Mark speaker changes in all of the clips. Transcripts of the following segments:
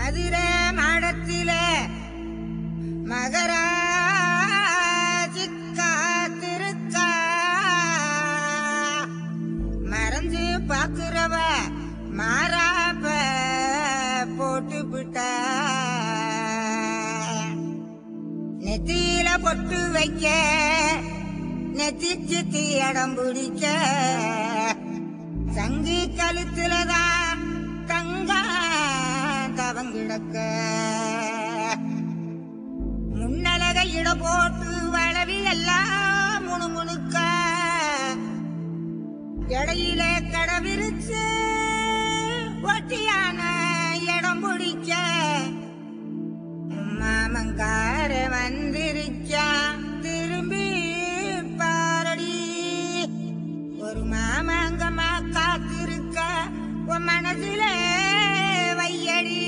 Speaker 1: மதுரை மாடத்திலே மகராஜி காத்திருக்கா மறைஞ்சு பாக்குறவ மாறாப்ப போட்டு விட்டா நெத்தியில பொட்டு வைக்க நெத்தி சித்தி இடம் பிடிக்க சங்கி கழுத்துலதான் தங்க தவங்கிடக்க முன்னலக இட போட்டு வளவி எல்லாம் முணுமுணுக்க இடையில கடவிரிச்சு ஒட்டியான இடம் பிடிக்க மாமங்கார வந்திருக்கா திரும்பி பாரடி ஒரு மாமங்கம்மா காத்திருக்க உன் மனசுல வையடி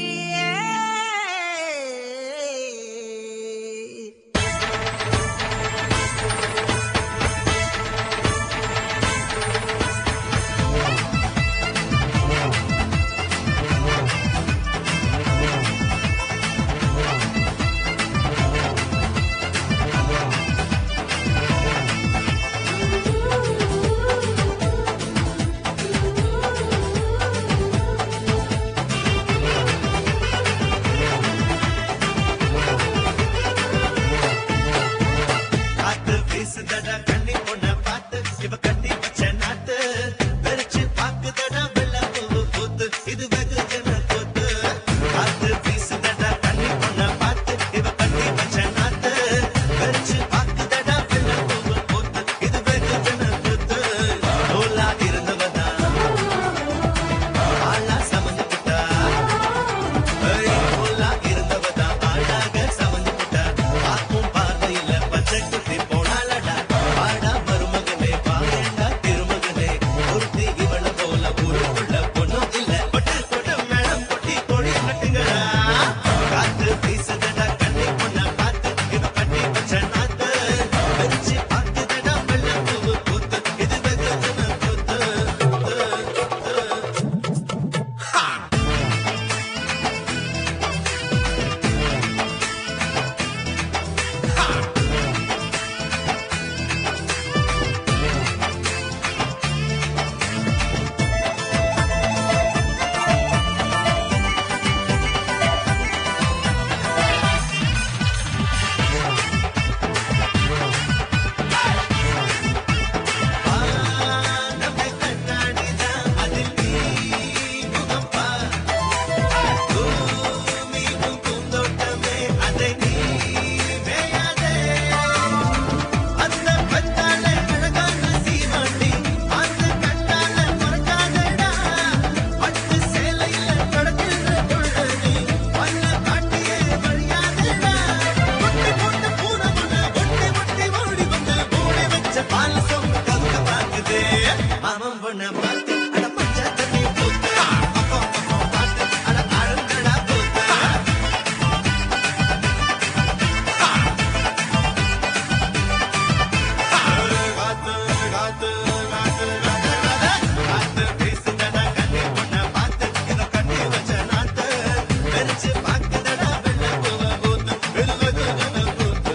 Speaker 2: காத்து வீசுதடா கண்ணி பொண்ண பார்த்து இவ கட்டி வச்ச நாத்து வெறிச்சு பாக்குதடா வெள்ள பூவு பூத்து இது வெகு ஜன கூத்து காத்து வீசுதடா கண்ணி பொண்ண பார்த்து இவ கட்டி வச்ச நாத்து வெறிச்சு பாக்குதடா வெள்ள பூவு பூத்து இது வெகு ஜன கூத்து நூலா இருந்தவதா ஆளா சமந்து விட்டா நூலா இருந்தவதா ஆளாக சமந்து விட்டா பார்க்கும் பார்வையில பச்சை குத்தி போனாலடா பாடா மருமகனே பாடா திருமகனே ஒருத்தி இவள போல ஊருக்குள்ள பொண்ணும் இல்ல பட்டு கொடு மேடம் கொட்டி கொடி கட்டுங்கடா காத்து வீசுதடா கண்ணி பொண்ண பார்த்து இவ கட்டி வச்ச நாத்து வெறிச்சு பார்க்குதடா வெள்ள பூவு பூத்து இது வெகு ஜன கூத்து நம்மை கண்ணாடிதான் அதில் நீ முகம் பார் பூமியும் பூந்தோட்டமே அதை நீ மேயாதே அந்த கத்தால அழகான சீமாட்டி அந்த கட்டால மறக்காதடா பட்டு சேலையில கடக்கிற பொழுது வண்ண காட்டியே வழியாதடா ஒட்டி போட்டு பூனமுன ஒட்டி ஒட்டி ஓடி வந்து மூடி வச்ச பால் சொங்க கங்க பாக்குதே மாமன் பொண்ண பார்த்து அட பச்சை தண்ணி பூத்து அப்போ அப்போ பார்த்து அட அழுங்கடா பூத்து காத்து காத்து காத்து காத்து காத்து வீசுதடா கண்ணி பொண்ண பார்த்து இத கட்டி வச்ச நாத்து வெறிச்சு பாக்குதடா வெள்ள பூவ பூத்து வெள்ள ஜன பூத்து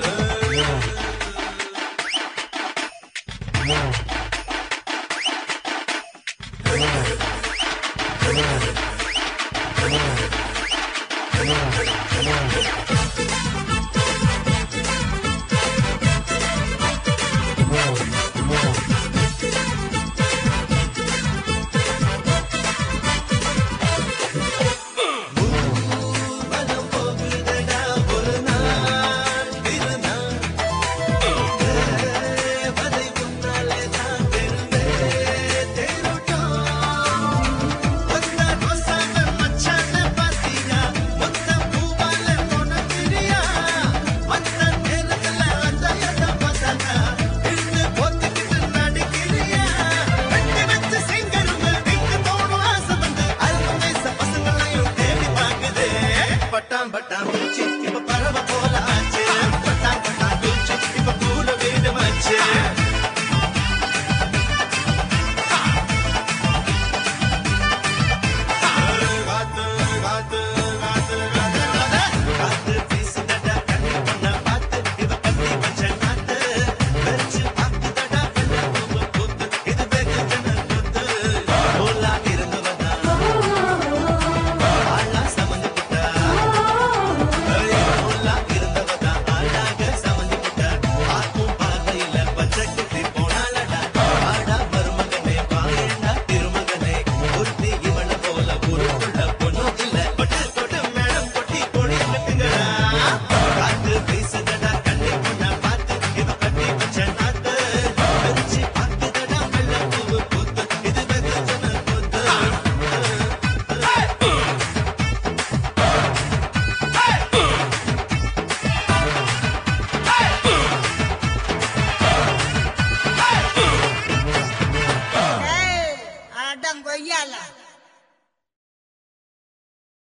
Speaker 2: ஊர்வலம் போகுதடா ஒரு நாள் திருநாள் தேவதை உன்னாலே தான் தெருவே தேரோட்டம் ஒத்த ரோசான மச்சான பாத்தியா ஒத்த பூவால உனக்கிரியா வந்த நேரத்துல அந்தாயத பார்த்தாங்க இழுத்து போத்திக்கிட்டு நடிக்கிறியா வெட்டி வச்ச செங்கரும்பு திங்க தோணும் ஆசை வந்து அல்ப வயசு பசங்களையும் தேடி பார்க்குதே பட்டாம் பட்டாம்